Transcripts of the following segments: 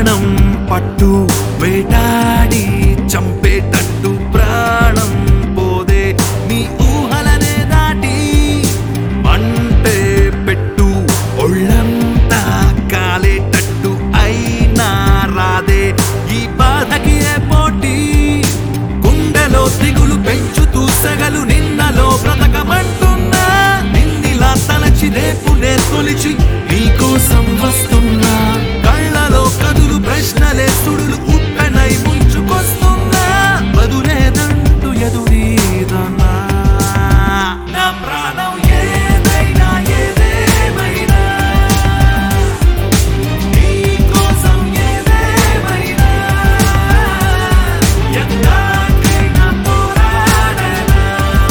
ప్రాణం పట్టు వేటాడి చంపేటట్టు ప్రాణం పోదే నీ ఊహలనే దాటి మంటే పెట్టు ఒళ్ళంతా కాలేటట్టు అయినా రాదే ఈ బాధకి ఏ పోటీ గుండెలో దిగులు పెంచుతూ సగలు నిన్నలో బ్రతకమంటున్నా నిన్నిలా తలచి రేపు నే తొలిచి నీకోసం వస్తున్నా కళ్ళలో కదులు ప్రశ్నలే సుడులు ఉట్టనై ముంచుకొస్తున్నా బదులేదంటూ ఎదురీదన్నా నా ప్రాణం ఏదైనా ఏదేమైనా నీకోసం ఏదేమైనా ఎందాకైనా పోరాడనా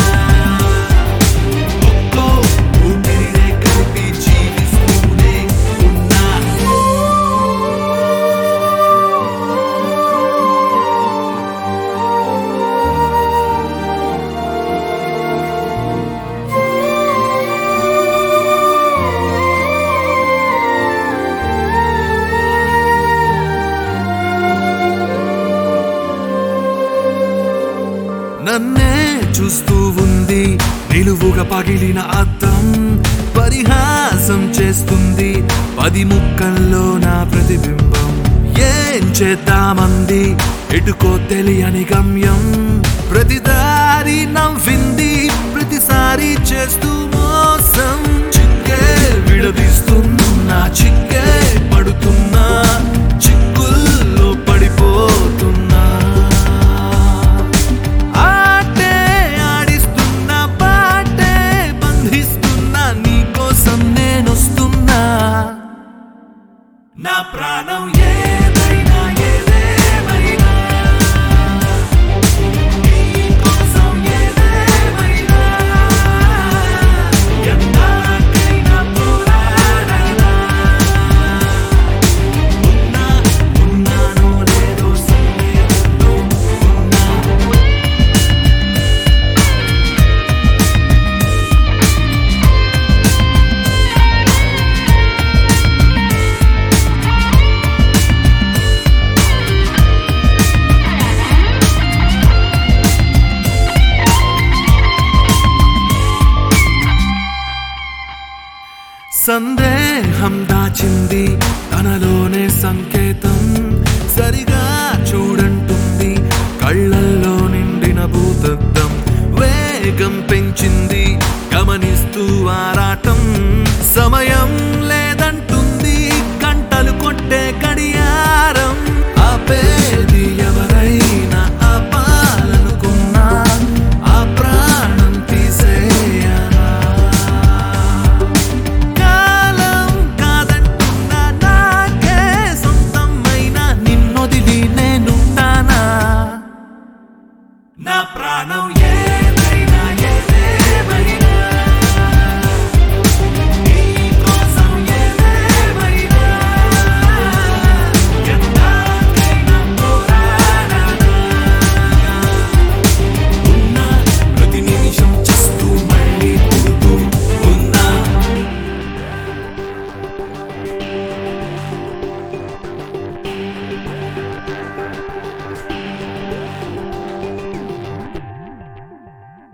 ఒక్కో ఊపిరినే కలిపి జీవిస్తూనే ఉన్నా నన్నే చూస్తూ ఉంది నిలువుగా పగిలిన అద్దం పరిహాసం చేస్తుంది పది ముక్కల్లో నా ప్రతిబింబం ఏం చేద్దామంది ఎటుకో తెలియని గమ్యం ప్రతిదారి నవ్వింది ప్రతిసారి చేస్తూ మోసం చిక్కే విడదీస్తున్నా చిక్కే పడుతున్నా చిక్కుల్లో పడిపోతున్నా ఆటే ఆడిస్తున్నా పాటే బంధిస్తున్నా నీకోసం నేనొస్తున్నా నా ప్రాణం ఏదైనా ఏదేమైనా నీకోసం ఏదేమైనా ఎందాకైనా పోరాడనా ఉన్నా ఉన్నానో లేదో సందేహంలో ఉన్నా సందేహం దాచింది తనలోనే సంకేతం సరిగా చూడంటుంది కళ్ళల్లో నిండిన భూతద్దం వేగం పెంచింది గమనిస్తూ ఆరాటం సమయం